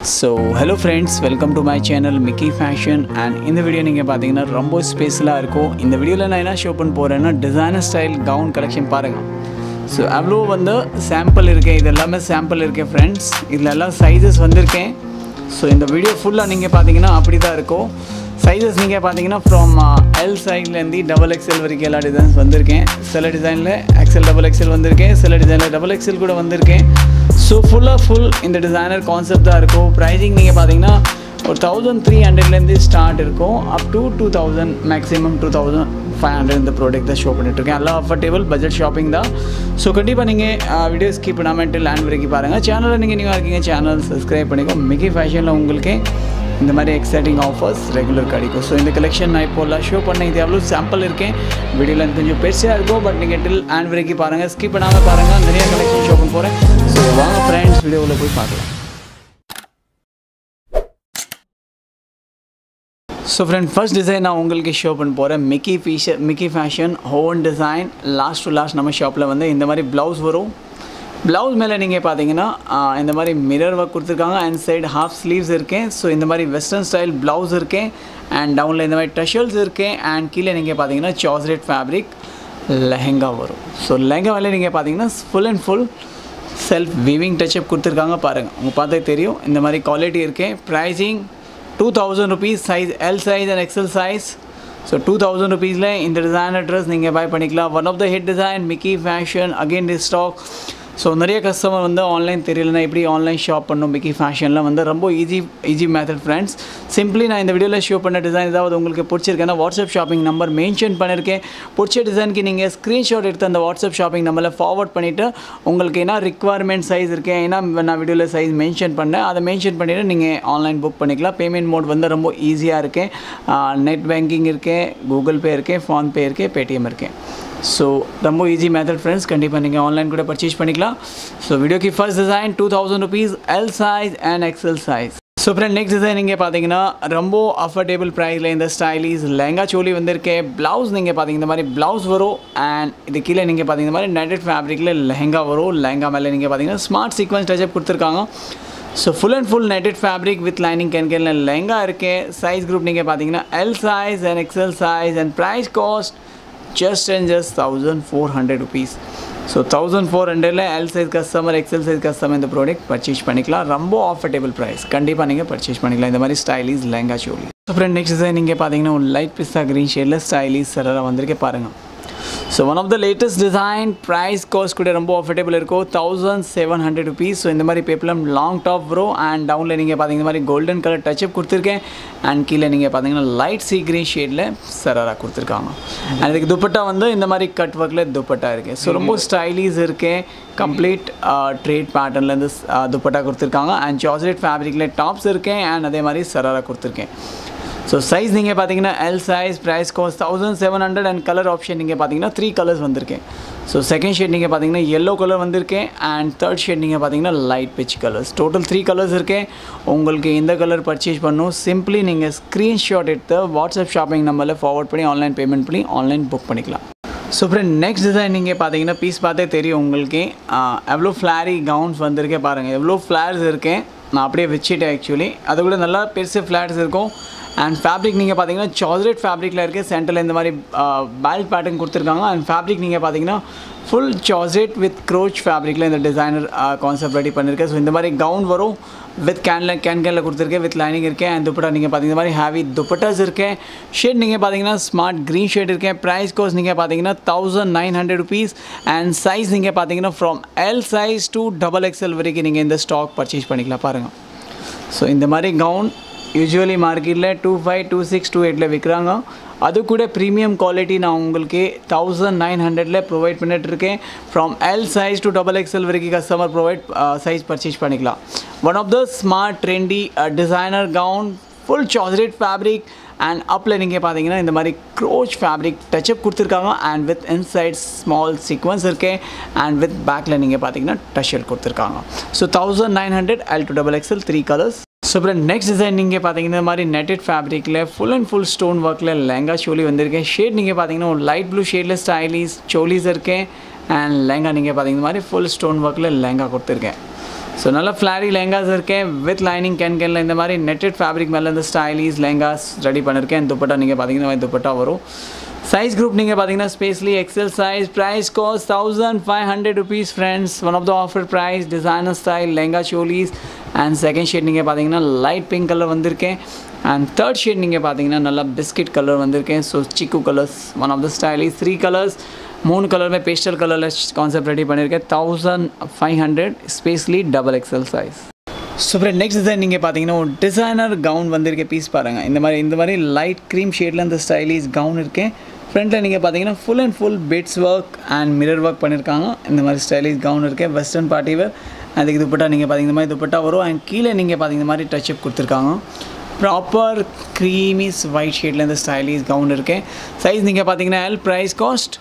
So hello friends welcome to my channel Mickey Fashion and இந்த video நீங்கள் பார்த்தீங்கன்னா ரொம்ப ஸ்பெஷலாக இருக்கும் இந்த வீடியோவில் நான் என்ன ஷோ பண்ண போகிறேன்னா டிசைனர் ஸ்டைல் கவுன் கலெக்ஷன் பாருங்கள் ஸோ அவ்வளோ வந்து சாம்பிள் இருக்கேன் இது எல்லாமே சாம்பிள் இருக்கேன் ஃப்ரெண்ட்ஸ் இதில் எல்லாம் சைஸஸ் வந்திருக்கேன் ஸோ இந்த வீடியோ ஃபுல்லாக நீங்கள் பார்த்தீங்கன்னா அப்படி தான் இருக்கும் சைஸஸ் நீங்கள் பார்த்தீங்கன்னா ஃப்ரம் எல் சைட்லேருந்து டபுள் எக்ஸ்எல் வரைக்கும் எல்லா டிசைன்ஸ் வந்திருக்கேன் சில டிசைனில் எக்ஸ்எல் டபுள் எக்ஸ்எல் வந்திருக்கேன் சில டிசைனில் டபுள் எக்ஸ்எல் கூட வந்திருக்கேன் ஸோ ஃபுல்லாக ஃபுல் இந்த டிசைனர் கான்செப்ட் தான் இருக்கும் ப்ரைஸிங் நீங்கள் பார்த்தீங்கன்னா ஒரு தௌசண்ட் த்ரீ ஹண்ட்ரட்லேருந்து ஸ்டார்ட் இருக்கும் up to two thousand maximum two thousand five hundred இந்த ப்ராடக்ட் தான் ஷோ பண்ணிட்டுருக்கேன் எல்லாம் அஃபர்டேபிள் பட்ஜெட் ஷாப்பிங் தான் ஸோ கண்டிப்பாக நீங்கள் வீடியோ ஸ்கிப் பண்ணாமல் லேண்ட் வரைக்கும் பாருங்கள் சேனலில் நீங்கள் நீங்கள் இருக்கீங்க சேனல் சப்ஸ்கிரைப் பண்ணிக்கோ மிகி ஃபேஷனில் உங்களுக்கு இந்த மாதிரி எக்ஸைட்டிங் ஆஃபர்ஸ் ரெகுலர் கிடைக்கும் ஸோ இந்த கலெக்ஷன் நான் இப்போ எல்லாம் ஷோ பண்ணேன் இது எவ்வளோ சாம்பிள் இருக்கேன் வீடியோவில் எனக்கு கொஞ்சம் பெருசாக இருக்கும் பட் நீங்கள் டில் ஹேண்ட் வரைக்கும் பாருங்கள் ஸ்கிப் பண்ணாமல் பாருங்கள் நிறைய கலெக்ஷன் ஷோ பண்ண போகிறேன் ஸோ வாங்க ஃப்ரெண்ட்ஸ் வீடியோவில் போய் பார்க்கலாம் ஸோ ஃப்ரெண்ட் ஃபர்ஸ்ட் டிசைன் நான் உங்களுக்கு ஷோ பண்ண போகிறேன் மிக்கி ஃபீஷர் மிக்கி ஃபேஷன் ஹோன் டிசைன் லாஸ்ட் டு லாஸ்ட் நம்ம ஷாப்பில் வந்து இந்த மாதிரி ப்ளவுஸ் வரும் ப்ளவுஸ் மேலே நீங்கள் பார்த்தீங்கன்னா ஆஹ், இந்த மாதிரி மிரர் ஒர்க் கொடுத்துருக்காங்க அண்ட் சைடு ஹாஃப் ஸ்லீவ்ஸ் இருக்கேன் ஸோ இந்த மாதிரி வெஸ்டர்ன் ஸ்டைல் ப்ளவுஸ் இருக்கேன் அண்ட் டவுனில் இந்த மாதிரி டஷல்ஸ் இருக்கேன் அண்ட் கீழே நீங்கள் பார்த்தீங்கன்னா சாஸ்ரேட் ஃபேப்ரிக் லெஹெங்கா வரும் ஸோ லெஹங்கா மேலே நீங்கள் பார்த்தீங்கன்னா full and full self weaving touch up கொடுத்துருக்காங்க பாருங்கள் உங்கள் பார்த்தே தெரியும் இந்த மாதிரி குவாலிட்டி இருக்கேன் pricing two thousand rupees size L size and XL size so two thousand ருபீஸில் இந்த டிசைனர் ட்ரெஸ் நீங்கள் பை பண்ணிக்கலாம் one of the hit design Mickey Fashion again the stock so நிறைய கஸ்டமர் வந்து ஆன்லைன் தெரியலனா எப்படி ஆன்லைன் ஷாப் பண்ணும் Mickey ஃபேஷனில் வந்து ரொம்ப easy easy method friends simply நான் இந்த வீடியோவில் ஷோ பண்ண டிசைன் ஏதாவது உங்களுக்கு பிடிச்சிருக்கேன்னா வாட்ஸ்அப் ஷாப்பிங் நம்பர் மென்ஷன் பண்ணியிருக்கேன் பிடிச்ச டிசைனுக்கு நீங்கள் ஸ்க்ரீன்ஷாட் எடுத்து அந்த வாட்ஸ்அப் ஷாப்பிங் நம்பரில் ஃபார்வர்ட் பண்ணிவிட்டு உங்களுக்கு என்ன ரிக்குவயர்மெண்ட் சைஸ் இருக்கேன் ஏன்னா நான் வீடியோவில் சைஸ் மென்ஷன் பண்ணேன் அதை மென்ஷன் பண்ணிவிட்டு நீங்கள் ஆன்லைன் புக் பண்ணிக்கலாம் பேமெண்ட் மோட் வந்து ரொம்ப ஈஸியாக இருக்கேன் நெட் பேங்கிங் இருக்கேன் கூகுள் பே இருக்கேன் ஃபோன்பே இருக்கேன் பேடிஎம் இருக்கேன் ஸோ ரொம்ப ஈஸி மெத்தட் ஃப்ரெண்ட்ஸ் கண்டிப்பாக நீங்கள் ஆன்லைன் கூட பர்ச்சேஸ் பண்ணிக்கலாம் ஸோ வீடியோக்கு first design two thousand rupees L size and XL size so friend next design நீங்கள் பார்த்தீங்கன்னா ரொம்ப அஃபோர்டபுள் ப்ரைஸில் இந்த ஸ்டைலிஸ் லெங்கா சோலி வந்திருக்கேன் ப்ளவுஸ் நீங்கள் பார்த்தீங்க இந்த மாதிரி ப்ளவுஸ் வரும் அண்ட் இது கீழே நீங்கள் பார்த்தீங்க இந்த மாதிரி நெட்டட் ஃபேப்ரிக்கில் லெஹங்கா வரும் லெஹங்கா மேலே நீங்கள் பார்த்தீங்கன்னா ஸ்மார்ட் சீக்வன்ஸ் டச்சப் கொடுத்துருக்காங்க so full and full netted fabric with lining கேன்கேனில் லெஹங்கா இருக்கே சைஸ் குரூப் நீங்கள் பார்த்தீங்கன்னா L size and XL size and price cost just and just thousand four hundred rupees so thousand four ஹண்ட்ரடில் L size customer XL size customer இந்த product purchase பண்ணிக்கலாம் ரொம்ப affordable price கண்டிப்பாக நீங்கள் பர்ச்சேஸ் பண்ணிக்கலாம் இந்த மாதிரி stylish lehenga choli so friend next design நீங்கள் பார்த்தீங்கன்னா ஒரு லைட் பிஸ்தா க்ரீன் ஷேடில் ஸ்டைலிஸ் சராக வந்திருக்கே பாருங்கள் so one of the latest design price cost கூட ரொம்ப அஃபர்டபுள் இருக்கும் thousand seven hundred rupees so இந்த மாதிரி பேப்பலம் லாங் டாப் ப்ரோ அண்ட் டவுனில் நீங்கள் பார்த்தீங்க இந்த மாதிரி கோல்டன் கலர் டச்சப் கொடுத்துருக்கேன் அண்ட் கீழே நீங்கள் பார்த்தீங்கன்னா லைட் சி க்ரீன் ஷேடில் சராரா கொடுத்துருக்காங்க அண்ட் இதுக்கு துப்பட்டா வந்து இந்த மாதிரி கட் ஒர்க்கில் துப்பட்டா இருக்குது ஸோ ரொம்ப ஸ்டைலிஸ் இருக்கேன் கம்ப்ளீட் ட்ரேட் பேட்டர்ன்லேருந்து துப்பட்டா கொடுத்துருக்காங்க அண்ட் சாக்லேட் ஃபேப்ரிக்கில் டாப்ஸ் இருக்கேன் அண்ட் அதே மாதிரி சராரா கொடுத்துருக்கேன் ஸோ சைஸ் நீங்கள் பார்த்தீங்கன்னா L size price cost thousand seven hundred and colour option நீங்கள் பார்த்தீங்கன்னா த்ரீ கலர்ஸ் வந்திருக்கேன் ஸோ செகண்ட் ஷேட் நீங்கள் பார்த்தீங்கன்னா yellow கலர் வந்திருக்கேன் அண்ட் தேர்ட் ஷேட் நீங்கள் பார்த்தீங்கன்னா light peach colours total three colours இருக்கேன் உங்களுக்கு எந்த கலர் பர்ச்சேஸ் பண்ணணும் சிம்பிளி நீங்கள் ஸ்க்ரீன்ஷாட் எடுத்து வாட்ஸ்அப் ஷாப்பிங் நம்பரில் ஃபார்வர்ட் பண்ணி ஆன்லைன் பேமெண்ட் பண்ணி ஆன்லைன் புக் பண்ணிக்கலாம் ஸோ ஃப்ரெண்ட் நெக்ஸ்ட் டிசைன் நீங்கள் பார்த்தீங்கன்னா பீஸ் பார்த்தே தெரியும் உங்களுக்கு ஆஹ், எவ்வளோ ஃப்ளாரி கவுன்ஸ் வந்திருக்கே பாருங்கள் எவ்வளோ ஃப்ளார்ஸ் இருக்கேன் நான் அப்படியே வச்சுட்டேன் ஆக்சுவலி அது கூட நல்லா பெருசு ஃப்ளாட்ஸ் இருக்கும் அண்ட் ஃபேப்ரிக் நீங்கள் பார்த்தீங்கன்னா சாக்லேட் ஃபேப்ரிக்கில் இருக்குது சென்டரில் இந்த மாதிரி பேல் பேட்டர்ன் கொடுத்துருக்காங்க அண்ட் ஃபேப்ரிக் நீங்கள் பார்த்தீங்கன்னா ஃபுல் சாக்லேட் வித் க்ரோச் ஃபேப்ரிக்கில் இந்த டிசைனர் கான்செப்ட் ரெடி பண்ணியிருக்கேன் ஸோ இந்த மாதிரி கவுன் வரும் வித் கேனில் கேன் கேனில் கொடுத்துருக்கேன் வித் லைனிங் இருக்கேன் அண்ட் துப்பட்டா நீங்கள் பார்த்தீங்க இந்த மாதிரி ஹேவி துப்பட்டாஸ் இருக்கேன் ஷேட் நீங்கள் பார்த்தீங்கன்னா ஸ்மார்ட் க்ரீன் ஷேட் இருக்கேன் ப்ரைஸ் கோஸ் நீங்கள் பார்த்தீங்கன்னா thousand nine hundred rupees and size நீங்கள் பார்த்தீங்கன்னா from L size to double XL வரைக்கும் நீங்கள் இந்த ஸ்டாக் பர்ச்சேஸ் பண்ணிக்கலாம் பாருங்கள் ஸோ இந்த மாதிரி கவுன் யூஸ்வலி மார்க்கெட்டில் two five two six two எயிட்டில் விற்கிறாங்க அது கூட ப்ரீமியம் குவாலிட்டி நான் உங்களுக்கு தௌசண்ட் நைன் ஹண்ட்ரட்ல ப்ரொவைட் பண்ணிட்டுருக்கேன் from L size to double XL வரைக்கும் கஸ்டமர் ப்ரொவைட் சைஸ் பர்ச்சேஸ் பண்ணிக்கலாம் one of the smart trendy designer gown full chocolate fabric and அப்பில் நீங்கள் பார்த்தீங்கன்னா இந்த மாதிரி க்ரோச் ஃபேப்ரிக் டச்சப் கொடுத்துருக்காங்க and with inside small sequins இருக்கேன் அண்ட் வித் பேக்கில் நீங்கள் பார்த்தீங்கன்னா டஷல் கொடுத்துருக்காங்க so thousand nine hundred L to double XL three colours so அப்புறம் நெக்ஸ்ட் டிசைன் நீங்கள் பார்த்தீங்கன்னா இந்த மாதிரி நெட்டட் ஃபேப்ரிக்கில் ஃபுல் அண்ட் ஃபுல் ஸ்டோன் ஒர்க்கில் லெங்கா சோலி வந்திருக்கேன் ஷேட் நீங்கள் பார்த்தீங்கன்னா ஒரு லைட் ப்ளூ ஷேடில் ஸ்டைலிஸ் சோலிஸ் இருக்கேன் அண்ட் லெங்கா நீங்கள் பார்த்தீங்கன்னா இந்த மாதிரி ஃபுல் ஸ்டோன் ஒர்க்கில் லெங்கா கொடுத்துருக்கேன் ஸோ நல்ல ஃப்ளாரி லெஹங்காஸ் இருக்கேன் வித் லைனிங் கேன் கேனில் இந்த மாதிரி நெட்டட் ஃபேப்ரிக் மேலே இந்த ஸ்டைலிஸ் லெஹங்காஸ் ரெடி பண்ணியிருக்கேன் துப்பட்டா நீங்கள் பார்த்தீங்கன்னா துப்பட்டா வரும் சைஸ் குரூப் நீங்கள் பார்த்தீங்கன்னா specially XL size price cost thousand five hundred rupees friends one of the offer price designer style lehenga cholis and second shade நீங்கள் பார்த்தீங்கன்னா லைட் பிங்க் கலர் வந்திருக்கேன் அண்ட் தேர்ட் ஷேட் நீங்கள் பார்த்தீங்கன்னா நல்லா பிஸ்கட் கலர் வந்திருக்கேன் ஸோ சிக்கு colours one of the stylish three colours மூணு கலருமே பேஸ்டல் கலரில் கான்செப்ட் ரெடி பண்ணியிருக்கேன் thousand five hundred specially double XL size so friend next design நீங்கள் பார்த்தீங்கன்னா ஒரு டிசைனர் கவுன் வந்திருக்க பீஸ் பாருங்கள் இந்த மாதிரி இந்த மாதிரி லைட் க்ரீம் ஷேடில் இந்த ஸ்டைலிஷ் கவுன் இருக்கேன் ஃப்ரண்ட்டில் நீங்கள் பார்த்தீங்கன்னா full and full beads work and mirror work பண்ணியிருக்காங்க இந்த மாதிரி ஸ்டைலிஷ் கவுன் இருக்கேன் வெஸ்டர்ன் பார்ட்டி வேர் அதுக்கு துப்பட்டா நீங்கள் பார்த்தீங்கன்னா இந்த மாதிரி துப்பட்டா வரும் அண்ட் கீழே நீங்கள் பார்த்தீங்கன்னா இந்த மாதிரி டச்சப் கொடுத்துருக்காங்க ப்ராப்பர் க்ரீமிஸ் ஒயிட் ஷேடில் இந்த ஸ்டைலிஷ் கவுன் இருக்கேன் சைஸ் நீங்கள் பார்த்தீங்கன்னா L price cost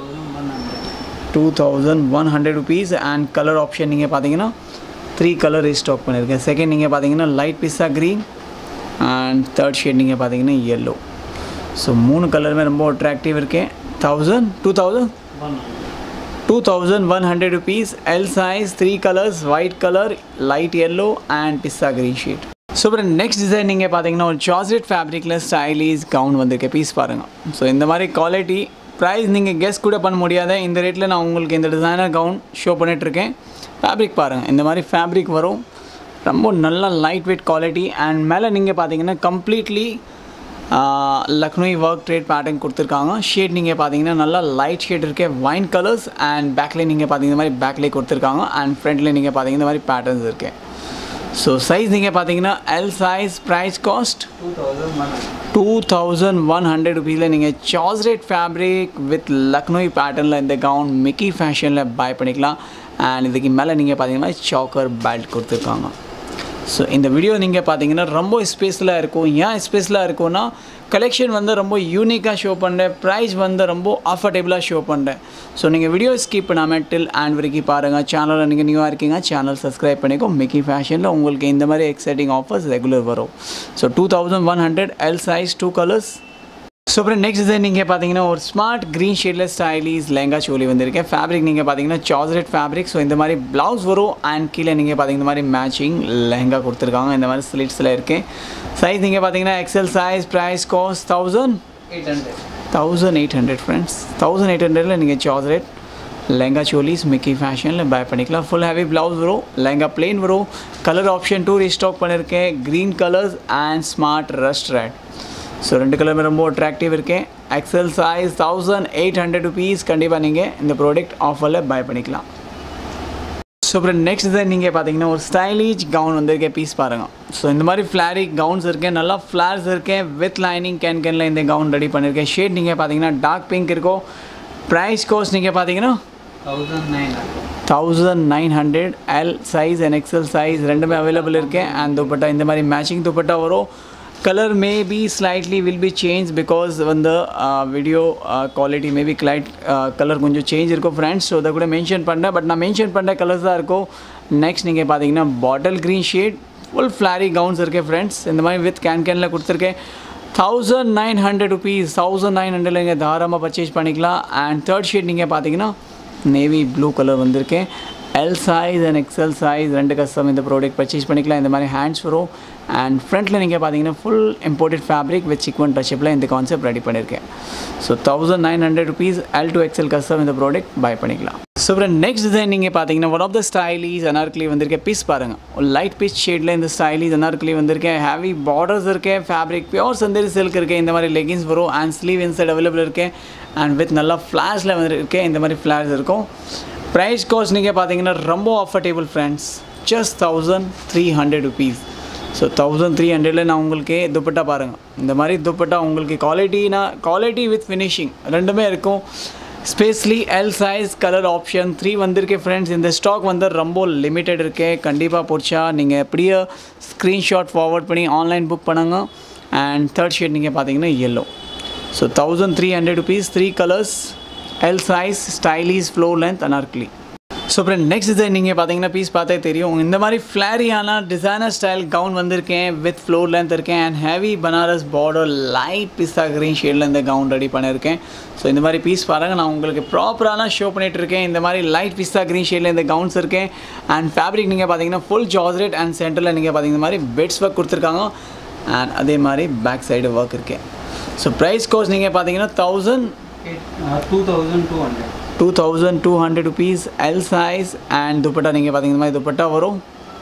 two thousand one hundred rupees and colour option நீங்கள் பார்த்தீங்கன்னா த்ரீ கலர் ரீஸ்டாக் பண்ணியிருக்கேன் செகண்ட் நீங்கள் பார்த்தீங்கன்னா light pista green and third shade நீங்கள் பார்த்தீங்கன்னா yellow ஸோ மூணு கலருமே ரொம்ப அட்ராக்டிவ் இருக்கேன் thousand two thousand two thousand one hundred rupees L size three colours white colour light yellow and pista green shade so அப்புறம் நெக்ஸ்ட் டிசைன் நீங்கள் பார்த்தீங்கன்னா ஒரு சார்ஜெட் ஃபேப்ரிக்கில் ஸ்டைலிஷ் கவுன் வந்திருக்க பீஸ் பாருங்கள் ஸோ இந்த மாதிரி குவாலிட்டி ப்ரைஸ் நீங்கள் கெஸ் கூட பண்ண முடியாத இந்த ரேட்டில் நான் உங்களுக்கு இந்த டிசைனர் கவுன் ஷோ பண்ணிகிட்ருக்கேன் ஃபேப்ரிக் பாருங்கள் இந்த மாதிரி ஃபேப்ரிக் வரும் ரொம்ப நல்ல லைட் வெயிட் குவாலிட்டி அண்ட் மேலே நீங்கள் பார்த்தீங்கன்னா completely Lucknowi work thread pattern கொடுத்துருக்காங்க ஷேட் நீங்கள் பார்த்தீங்கன்னா நல்லா லைட் ஷேட் இருக்கே வைன் கலர்ஸ் அண்ட் பேக்லேயே நீங்கள் பார்த்தீங்கன்னா இந்த மாதிரி பேக்லேயே கொடுத்துருக்காங்க அண்ட் ஃப்ரண்ட்லேயே நீங்கள் பார்த்தீங்கன்னா இந்த மாதிரி பேட்டர்ன்ஸ் இருக்கு ஸோ சைஸ் நீங்கள் பார்த்தீங்கன்னா L size price cost two thousand one hundred ருபீஸில் நீங்கள் சார்ஜ்ரேட் ஃபேப்ரிக் வித் லக்னோய் பேட்டர்னில் இந்த கவுன் மிக்கி ஃபேஷனில் பை பண்ணிக்கலாம் அண்ட் இதுக்கு மேலே நீங்கள் பார்த்தீங்கன்னா சாக்கர் பெல்ட் கொடுத்துருக்காங்க ஸோ இந்த வீடியோ நீங்கள் பார்த்தீங்கன்னா ரொம்ப ஸ்பெஷலாக இருக்கும் ஏன் ஸ்பெஷலாக இருக்கும்னா கலெக்ஷன் வந்து ரொம்ப யூனிக்காக ஷோ பண்ணுறேன் ப்ரைஸ் வந்து ரொம்ப அஃபர்டபுளாக ஷோ பண்ணுறேன் ஸோ நீங்கள் வீடியோ ஸ்கிப் பண்ணாமல் டில் அண்ட் வரைக்கும் பாருங்கள் சேனலில் நீங்கள் நியூவாக இருக்கீங்க சேனல் சப்ஸ்கிரைப் பண்ணிக்கோ மிக்கி ஃபேஷனில் உங்களுக்கு இந்த மாதிரி எக்ஸைட்டிங் ஆஃபர்ஸ் ரெகுலர் வரும் so two thousand one hundred L size two colours so அப்புறம் நெக்ஸ்ட் டிசைன் நீங்கள் பார்த்தீங்கன்னா ஒரு ஸ்மார்ட் க்ரீன் ஷேடில் ஸ்டைலிஸ் லெங்கா சோலி வந்திருக்கேன் ஃபேப்ரிக் நீங்கள் பார்த்தீங்கன்னா சார்ஜரேட் ஃபேப்ரிக் ஸோ இந்த மாதிரி ப்ளவுஸ் வரும் அண்ட் கீழே நீங்கள் பார்த்தீங்கன்னா இந்த மாதிரி மேட்சிங் லெஹங்கா கொடுத்துருக்காங்க இந்த மாதிரி ஸ்லிட்ஸில் இருக்கேன் சைஸ் நீங்கள் பார்த்தீங்கன்னா XL size price cost thousand thousand eight hundred friends thousand eight ஹண்ட்ரடில் நீங்கள் சார்ஜரேட் லெங்கா சோலிஸ் மிக்கி ஃபேஷனில் பை பண்ணிக்கலாம் ஃபுல் ஹெவி ப்ளவுஸ் வரும் லெங்கா பிளெயின் வரும் கலர் ஆப்ஷன் டூ ரீஸ்டாக் பண்ணியிருக்கேன் green colours and smart rust red so ரெண்டு கலருமே ரொம்ப அட்ராக்டிவ் இருக்கேன் XL size thousand eight hundred rupees கண்டிப்பாக நீங்கள் இந்த ப்ராடக்ட் ஆஃபரில் பை பண்ணிக்கலாம் ஸோ அப்புறம் நெக்ஸ்ட் டிசைன் நீங்கள் பார்த்தீங்கன்னா ஒரு ஸ்டைலிஷ் கவுன் வந்திருக்கேன் பீஸ் பாருங்கள் ஸோ இந்த மாதிரி ஃப்ளாரி கவுன்ஸ் இருக்கேன் நல்லா ஃப்ளார்ஸ் இருக்கேன் வித் லைனிங் கேன் கேனில் இந்த கவுன் ரெடி பண்ணியிருக்கேன் ஷேட் நீங்கள் பார்த்தீங்கன்னா டார்க் பிங்க் இருக்கும் ப்ரைஸ் கோஸ்ட் நீங்கள் பார்த்தீங்கன்னா thousand nine hundred L size and XL size ரெண்டுமே அவைலபிள் இருக்கேன் அண்ட் துப்பட்டா இந்த மாதிரி மேட்சிங் துப்பட்டா வரும் colour may be slightly will be change because வந்து video quality maybe slight colour கொஞ்சம் சேஞ்ச் இருக்கும் ஃப்ரெண்ட்ஸ் ஸோ அதை கூட மென்ஷன் பண்ணேன் பட் நான் மென்ஷன் பண்ண கலர்ஸ் தான் இருக்கும் நெக்ஸ்ட் நீங்கள் பார்த்தீங்கன்னா bottle green shade full flary gowns இருக்கேன் ஃப்ரெண்ட்ஸ் இந்த மாதிரி வித் கேன் கேனில் கொடுத்துருக்கேன் thousand nine hundred rupees thousand nine ஹண்ட்ரடில் நீங்கள் தாராளமாக பர்ச்சேஸ் பண்ணிக்கலாம் அண்ட் தேர்ட் ஷேட் நீங்கள் பார்த்தீங்கன்னா நேவி ப்ளூ கலர் வந்திருக்கேன் L size and XL size ரெண்டு கஸ்டம் இந்த ப்ராடக்ட் பர்ச்சேஸ் பண்ணிக்கலாம் இந்த மாதிரி ஹேண்ட்ஸ் வரும் அண்ட் ஃப்ரண்ட்டில் நீங்கள் பார்த்தீங்கன்னா full imported fabric with sequin டச்சப்பில் இந்த கான்செப்ட் ரெடி பண்ணியிருக்கேன் so thousand nine hundred rupees L to XL custom இந்த ப்ராடக்ட் பை பண்ணிக்கலாம் ஸோ அப்புறம் நெக்ஸ்ட் டிசைன் நீங்கள் பார்த்தீங்கன்னா one of the stylish anarkali வந்திருக்கேன் பீஸ் பாருங்கள் ஒரு லைட் பீச் ஷேடில் இந்த ஸ்டைலிஸ் அனார்க்லி வந்திருக்கேன் ஹேவி பார்டர்ஸ் இருக்கேன் ஃபேப்ரிக் பியோர் சந்தேரி சில்க் இருக்கேன் இந்த மாதிரி லெகின்ஸ் வரும் அண்ட் ஸ்லீவ் இன்சைட் அவைலபிள் இருக்கேன் அண்ட் வித் நல்லா ஃப்ளாஷில் வந்து இருக்கேன் இந்த மாதிரி ஃப்ளாஷ் இருக்கும் ப்ரைஸ் காஸ்ட் நீங்கள் பார்த்தீங்கன்னா ரொம்ப affordable friends just thousand three hundred rupees so thousand three ஹண்ட்ரடில் நான் உங்களுக்கு துப்பட்டா பாருங்கள் இந்த மாதிரி துப்பட்டா உங்களுக்கு குவாலிட்டினா குவாலிட்டி வித் ஃபினிஷிங் ரெண்டுமே இருக்கும் specially L size colour option three வந்திருக்கு ஃப்ரெண்ட்ஸ் இந்த ஸ்டாக் வந்து ரொம்ப லிமிட்டட் இருக்கு கண்டிப்பாக பிடிச்சா நீங்கள் எப்படியே ஸ்க்ரீன்ஷாட் ஃபார்வர்ட் பண்ணி ஆன்லைன் புக் பண்ணுங்க அண்ட் தேர்ட் ஷேட் நீங்கள் பார்த்தீங்கன்னா yellow so thousand three hundred rupees three colours L size stylish floor length anarkali so அப்புறம் நெக்ஸ்ட் டிசைன் நீங்கள் பார்த்தீங்கன்னா பீஸ் பார்த்தே தெரியும் இந்த மாதிரி ஃப்ளாரியான டிசைனர் ஸ்டைல் கவுன் வந்திருக்கேன் வித் ஃப்ளோர் லென்த் இருக்கேன் and heavy Banaras border light pista green ஷேடில் இந்த கவுன் ரெடி பண்ணியிருக்கேன் ஸோ இந்த மாதிரி பீஸ் பாருங்கள் நான் உங்களுக்கு ப்ராப்பரான ஷோ பண்ணிட்டு இருக்கேன் இந்த மாதிரி லைட் பிஸ்தா க்ரீன் ஷேடில் இந்த கவுன்ஸ் இருக்கேன் அண்ட் ஃபேப்ரிக் நீங்கள் பார்த்தீங்கன்னா ஃபுல் ஜார்ஜெட் அண்ட் சென்டரில் நீங்கள் பார்த்தீங்கன்னா இந்த மாதிரி பெட்ஸ் ஒர்க் கொடுத்துருக்காங்க அண்ட் அதே மாதிரி பேக் சைடு ஒர்க் இருக்கேன் ஸோ ப்ரைஸ் கோர்ஸ் நீங்கள் பார்த்தீங்கன்னா thousand two thousand two hundred two thousand two hundred rupees L size and dupatta நீங்கள் பார்த்தீங்கன்னா மாதிரி துப்பட்டா வரும்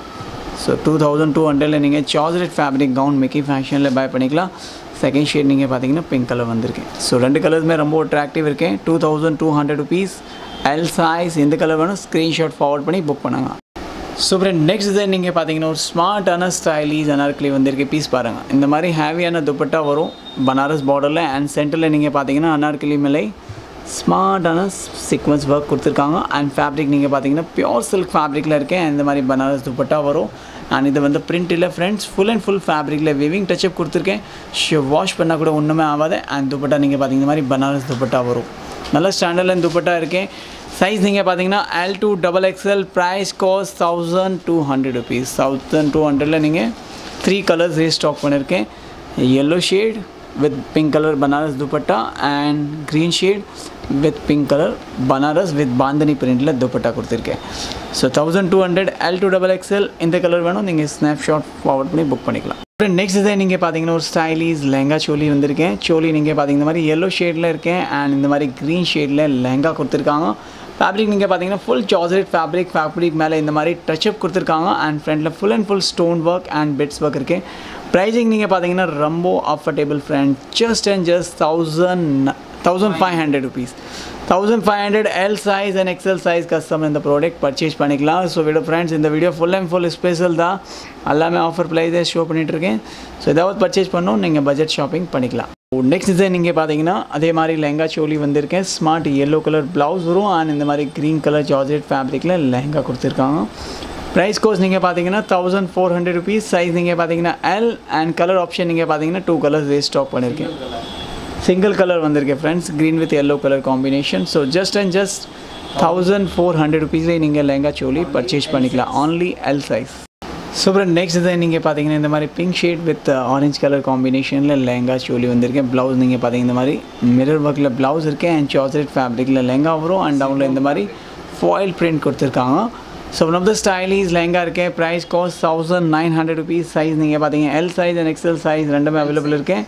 ஸோ டூ தௌசண்ட் டூ ஹண்ட்ரடில் நீங்கள் சார்ஜரேட் ஃபேப்ரிக் கவுன் மிக்கி ஃபேஷனில் பை பண்ணிக்கலாம் செகண்ட் ஷேட் நீங்கள் பார்த்தீங்கன்னா பிங்க் கலர் வந்திருக்கேன் ஸோ ரெண்டு கலருமே ரொம்ப அட்ராக்டிவ் இருக்கேன் two thousand two hundred rupees L size எந்த கலர் வேணும் ஸ்க்ரீன்ஷாட் ஃபார்வர்ட் பண்ணி புக் பண்ணுங்க ஸோ ஃப்ரெண்ட் நெக்ஸ்ட் தென் நீங்கள் பார்த்தீங்கன்னா ஒரு ஸ்மார்ட்டான ஸ்டைலிஸ் அனார்க்லி வந்திருக்கு பீஸ் பாருங்கள் இந்த மாதிரி ஹேவியான துப்பட்டா வரும் பனாரஸ் பார்டரில் அண்ட் சென்டரில் நீங்கள் பார்த்தீங்கன்னா அனார்கலி மேலே ஸ்மார்ட்டான சீக்வன்ஸ் ஒர்க் கொடுத்துருக்காங்க அண்ட் ஃபேப்ரிக் நீங்கள் பார்த்தீங்கன்னா பியோர் சில்க் ஃபேப்ரிக்கில் இருக்கேன் இந்த மாதிரி பனாரஸ் துப்பட்டா வரும் அண்ட் இது வந்து பிரிண்ட் இல்லை ஃப்ரெண்ட்ஸ் ஃபுல் அண்ட் ஃபுல் ஃபேப்ரிக்கில் விவிங் டச்சப் கொடுத்துருக்கேன் ஷோ வாஷ் பண்ணால் கூட ஒன்றுமே ஆகாது அண்ட் துப்பட்டா நீங்கள் பார்த்தீங்கன்னா மாதிரி பனாரஸ் துப்பட்டா வரும் நல்ல ஸ்டாண்டர்டில் துப்பட்டா இருக்கேன் சைஸ் நீங்கள் பார்த்தீங்கன்னா L to double XL price cost thousand two hundred rupees thousand two ஹண்ட்ரடில் நீங்கள் த்ரீ கலர்ஸ் ரீஸ்டாக் பண்ணியிருக்கேன் yellow shade with pink color banaras dupatta and green shade with pink color banaras with bandhani printல dupatta கொடுத்துருக்கேன் so thousand two hundred L to double XL இந்த colour வேணும் நீங்கள் snapshot forward பண்ணி book பண்ணிக்கலாம் அப்புறம் next design நீங்கள் பார்த்தீங்கன்னா ஒரு ஸ்டைலிஸ் லெஹங்கா சோலி வந்திருக்கேன் சோலி நீங்கள் பார்த்தீங்கன்னா இந்த மாதிரி yellow ஷேடில் இருக்கேன் அண்ட் இந்த மாதிரி க்ரீன் ஷேடில் லெஹங்கா கொடுத்துருக்காங்க ஃபேப்ரிக் நீங்கள் பார்த்தீங்கன்னா ஃபுல் ஜார்ஜரேட் ஃபேப்ரிக் ஃபேப்ரிக் மேலே இந்த மாதிரி டச்சப் கொடுத்துருக்காங்க அண்ட் ஃப்ரண்ட்டில் full and full stone work and beads work இருக்கு ப்ரைஸிங் நீங்கள் பார்த்தீங்கன்னா ரொம்ப affordable friend just and just thousand thousand five hundred rupees thousand five hundred L size and XL size customer இந்த ப்ராடக்ட் பர்ச்சேஸ் பண்ணிக்கலாம் so விட friends இந்த video full and full special தான் எல்லாமே ஆஃபர் ப்ரைஸே ஷோ பண்ணிகிட்ருக்கேன் ஸோ ஏதாவது purchase பண்ணோம் நீங்கள் பட்ஜெட் ஷாப்பிங் பண்ணிக்கலாம் நெக்ஸ்ட் டிசைன் நீங்கள் பார்த்தீங்கன்னா அதே மாதிரி லெஹங்கா சோலி வந்திருக்கேன் ஸ்மார்ட் yellow கலர் ப்ளவுஸ் வரும் அண்ட் இந்த மாதிரி க்ரீன் கலர் ஜார்ஜெட் ஃபேப்ரிக்கில் லெஹங்கா கொடுத்துருக்காங்க ப்ரைஸ் கோர்ஸ் நீங்கள் பார்த்தீங்கன்னா thousand four hundred rupees size நீங்கள் பார்த்தீங்கன்னா எல் அண்ட் கலர் ஆப்ஷன் நீங்கள் பார்த்தீங்கன்னா டூ கலர்ஸ் ரீஸ்டாக் பண்ணியிருக்கேன் சிங்கிள் கலர் வந்திருக்கேன் friends green with yellow colour combination so just and just thousand four hundred ருபீஸ்லேயே நீங்கள் லெஹங்கா சோலி பர்ச்சேஸ் பண்ணிக்கலாம் ஆன்லி எல் சைஸ் ஸோ அப்புறம் நெக்ஸ்ட் டிசைன் நீங்கள் பார்த்தீங்கன்னா இந்த மாதிரி pink shade with orange colour காம்பினேஷனில் லெஹங்கா சோலி வந்திருக்கேன் ப்ளவுஸ் நீங்கள் பார்த்தீங்கன்னா இந்த மாதிரி மிரர் ஒர்க்கில் ப்ளவுஸ் இருக்கேன் அண்ட் சார்ஜரேட் ஃபேப்ரிக்கில் லெஹங்கா வரும் அண்ட் டவுனில் இந்த மாதிரி ஃபாயில் பிரிண்ட் கொடுத்துருக்காங்க so one of the stylish lehenga இருக்கேன் price cost thousand nine hundred rupees size நீங்கள் பார்த்தீங்க L size and XL size ரெண்டுமே அவைலபிள் இருக்கேன்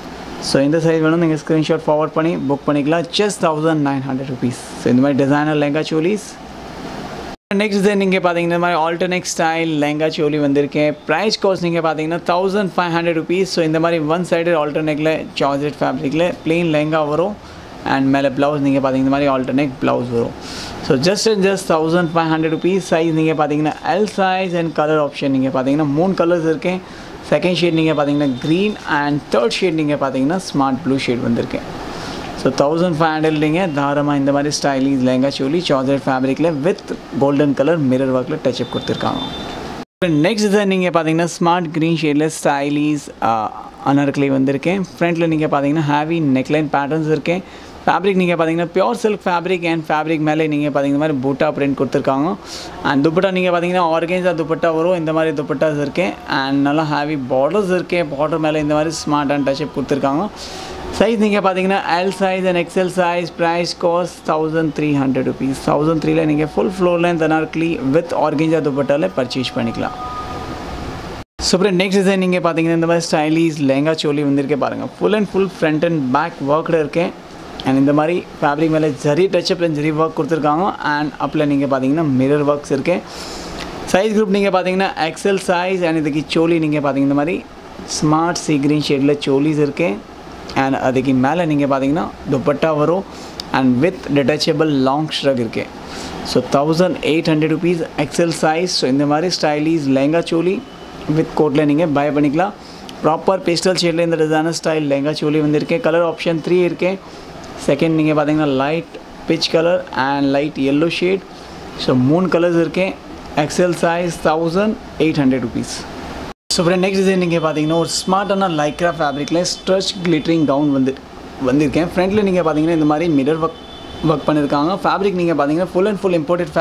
ஸோ இந்த சைஸ் வேணும் நீங்கள் ஸ்க்ரீன்ஷாட் ஃபார்வர்ட் பண்ணி புக் பண்ணிக்கலாம் just thousand nine hundred rupees so இந்த மாதிரி designer lehenga cholis next then நீங்கள் பார்த்தீங்கன்னா இந்த மாதிரி ஆல்டர்னேட் ஸ்டைல் லெஹங்கா சோலி வந்திருக்கேன் ப்ரைஸ் காஸ்ட் நீங்கள் பார்த்தீங்கன்னா thousand five hundred rupees so இந்த மாதிரி ஒன் சைடு ஆல்டர்னேட்டில் சார்ஜெட் ஃபேப்ரிக்கில் ப்ளெயின் லெஹங்கா வரும் அண்ட் மேலே ப்ளவுஸ் நீங்கள் பார்த்தீங்கன்னா இந்த மாதிரி ஆல்டர்னேட் ப்ளவுஸ் வரும் so just and just thousand five hundred rupees size நீங்கள் பார்த்தீங்கன்னா L size and colour option நீங்கள் பார்த்தீங்கன்னா மூணு கலர்ஸ் இருக்கேன் செகண்ட் ஷேட் நீங்கள் பார்த்தீங்கன்னா க்ரீன் அண்ட் தேர்ட் ஷேட் நீங்கள் பார்த்தீங்கன்னா ஸ்மார்ட் ப்ளூ ஷேட் வந்திருக்கேன் ஸோ தௌசண்ட் ஃபைவ் ஹண்ட்ரட் நீங்கள் தாராளமாக இந்த மாதிரி ஸ்டைலிஸ் லெஹங்கா சோலி சார்ஜர் ஃபேப்ரிக்கில் வித் கோல்டன் கலர் மிரர் ஒர்க்கில் டச்சப் கொடுத்துருக்காங்க நெக்ஸ்ட் இதை நீங்கள் பார்த்தீங்கன்னா ஸ்மார்ட் க்ரீன் ஷேடில் ஸ்டைலிஸ் அனர்க்லி வந்திருக்கேன் ஃப்ரண்ட்டில் நீங்கள் பார்த்தீங்கன்னா ஹேவி நெக்லைன் பேட்டர்ன்ஸ் இருக்கேன் ஃபேப்ரிக் நீங்கள் பார்த்தீங்கன்னா pure silk fabric and fabric மேலே நீங்கள் பார்த்தீங்கன்னா மாதிரி பூட்டா பிரிண்ட் கொடுத்துருக்காங்க அண்ட் துப்பட்டா நீங்கள் பார்த்தீங்கன்னா ஆர்கனைஸாக துப்பட்டா வரும் இந்த மாதிரி துப்பட்டாஸ் இருக்கேன் அண்ட் நல்லா ஹேவி பார்டர்ஸ் இருக்கேன் பார்டர் மேலே இந்த மாதிரி ஸ்மார்ட் அண்ட் டச்சப் கொடுத்துருக்காங்க சைஸ் நீங்கள் பார்த்தீங்கன்னா L size and XL size price cost thousand three hundred rupees thousand த்ரீல நீங்கள் full floor length anarkali with organza துப்பட்டாவில் பர்ச்சேஸ் பண்ணிக்கலாம் ஸோ அப்புறம் நெக்ஸ்ட் டிசைன் நீங்கள் பார்த்தீங்கன்னா இந்த மாதிரி ஸ்டைலிஸ் லெஹங்கா சோலி வந்திருக்கே பாருங்கள் full and full front and back ஒர்க்கில் இருக்கேன் அண்ட் இந்த மாதிரி ஃபேப்ரிக் மேலே zari touch up and zari work கொடுத்துருக்காங்க அண்ட் அப்பில் நீங்கள் பார்த்தீங்கன்னா மிரர் ஒர்க்ஸ் இருக்கேன் சைஸ் குரூப் நீங்கள் பார்த்தீங்கன்னா எக்ஸல் சைஸ் அண்ட் இதுக்கு சோலி நீங்கள் பார்த்தீங்கன்னா இந்த மாதிரி ஸ்மார்ட் சி கிரீன் ஷேடில் சோலிஸ் இருக்கேன் அண்ட் அதுக்கு மேலே நீங்கள் பார்த்தீங்கன்னா துப்பட்டா வரும் and with detachable long strap இருக்கேன் so thousand eight hundred rupees XL size so இந்த மாதிரி ஸ்டைலிஸ் லெஹங்கா சோலி வித் கோட்டில் நீங்கள் பை பண்ணிக்கலாம் ப்ராப்பர் பேஸ்டல் ஷேடில் இந்த டிசைனர் ஸ்டைல் லெஹங்கா சோலி வந்திருக்கேன் கலர் ஆப்ஷன் த்ரீ இருக்கேன் செகண்ட் நீங்கள் பார்த்தீங்கன்னா light peach colour and light yellow shade so மூணு கலர்ஸ் இருக்கேன் XL size thousand eight hundred rupees so friend next design நீங்கள் பார்த்தீங்கன்னா ஒரு ஸ்மார்ட்டான லைக்ரா ஃபேப்ரிக்கில் ஸ்ட்ரெச் கிளிட்டரிங் கவுன் வந்து வந்திருக்கேன் ஃப்ரண்ட்டில் நீங்கள் பார்த்தீங்கன்னா இந்த மாதிரி மிரர் ஒர்க் ஒர்க் பண்ணியிருக்காங்க ஃபேப்ரிக் நீங்கள் பார்த்தீங்கன்னா ஃபுல் அண்ட் ஃபுல் இம்போர்ட்டட் ஃபே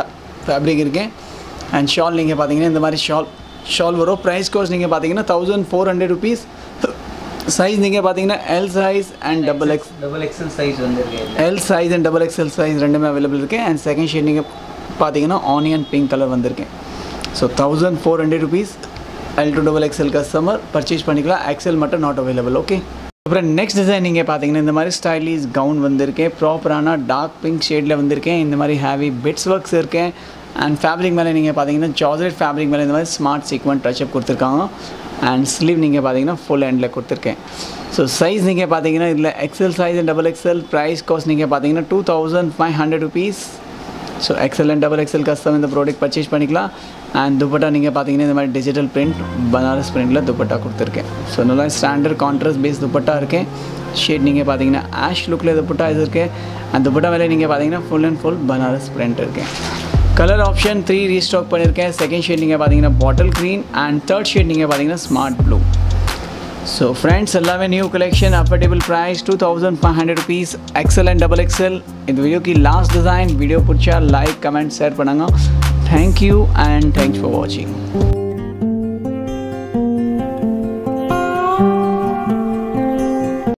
ஃபேப்ரிக் இருக்கேன் அண்ட் ஷால் நீங்கள் பார்த்தீங்கன்னா இந்த மாதிரி ஷால் ஷால் வரும் ப்ரைஸ் கோஸ்ட் நீங்கள் பார்த்தீங்கன்னா thousand four hundred rupees size நீங்கள் பார்த்தீங்கன்னா L size and double X double XL size வந்திருக்கு இதுல. L size and double XL size ரெண்டுமே அவைலபிள் இருக்குது அண்ட் செகண்ட் ஷேட் நீங்கள் பார்த்தீங்கன்னா ஆனியன் பிங்க் கலர் வந்திருக்கேன் so thousand four hundred rupees L to double XL customer purchase பண்ணிக்கலாம் XL மட்டும் not available okay அப்புறம் நெக்ஸ்ட் டிசைன் நீங்கள் பார்த்தீங்கன்னா இந்த மாதிரி ஸ்டைலிஷ் கவுன் வந்திருக்கேன் ப்ராப்பரான டார்க் பிங்க் ஷேடில் வந்திருக்கேன் இந்த மாதிரி ஹேவி பிட்ஸ் ஒர்க்ஸ் இருக்கேன் அண்ட் ஃபேப்ரிக் மேலே நீங்கள் பார்த்தீங்கன்னா ஜார்ஜெட் ஃபேப்ரிக் மேலே இந்த மாதிரி ஸ்மார்ட் சீக்வெண்ட் டச்சப் கொடுத்துருக்காங்க அண்ட் ஸ்லீவ் நீங்கள் பார்த்தீங்கன்னா ஃபுல் ஹேண்டில் கொடுத்துருக்கேன் ஸோ சைஸ் நீங்கள் பார்த்தீங்கன்னா இதில் XL size and double XL price cost நீங்கள் பார்த்தீங்கன்னா two thousand five hundred rupees so XL and double XL custom இந்த ப்ராடக்ட் பர்ச்சேஸ் பண்ணிக்கலாம் அண்ட் துப்பட்டா நீங்கள் பார்த்தீங்கன்னா இந்த மாதிரி டிஜிட்டல் பிரிண்ட் பனாரஸ் பிரிண்டில் துப்பட்டா கொடுத்துருக்கேன் ஸோ நல்லா ஸ்டாண்டர்ட் கான்ட்ராஸ்ட் பேஸ் துப்பட்டா இருக்கேன் ஷேட் நீங்கள் பார்த்தீங்கன்னா ஆஷ் லுக்கில் துப்பட்டா இது இருக்கு அந்த துப்பட்டா மேலே நீங்கள் பார்த்தீங்கன்னா full and full Banaras print இருக்கேன் கலர் ஆப்ஷன் த்ரீ ரீஸ்டாக் பண்ணியிருக்கேன் செகண்ட் ஷேட் நீங்கள் பார்த்தீங்கன்னா bottle green and third shade நீங்கள் பார்த்தீங்கன்னா ஸ்மார்ட் ப்ளூ ஸோ ஃப்ரெண்ட்ஸ் எல்லாமே new collection affordable price two thousand five hundred rupees XL and double XL இந்த வீடியோக்கு last design video பிடிச்சா like comment share பண்ணுங்க தேங்க்யூ அண்ட் தேங்க்ஸ் ஃபார் வாட்சிங்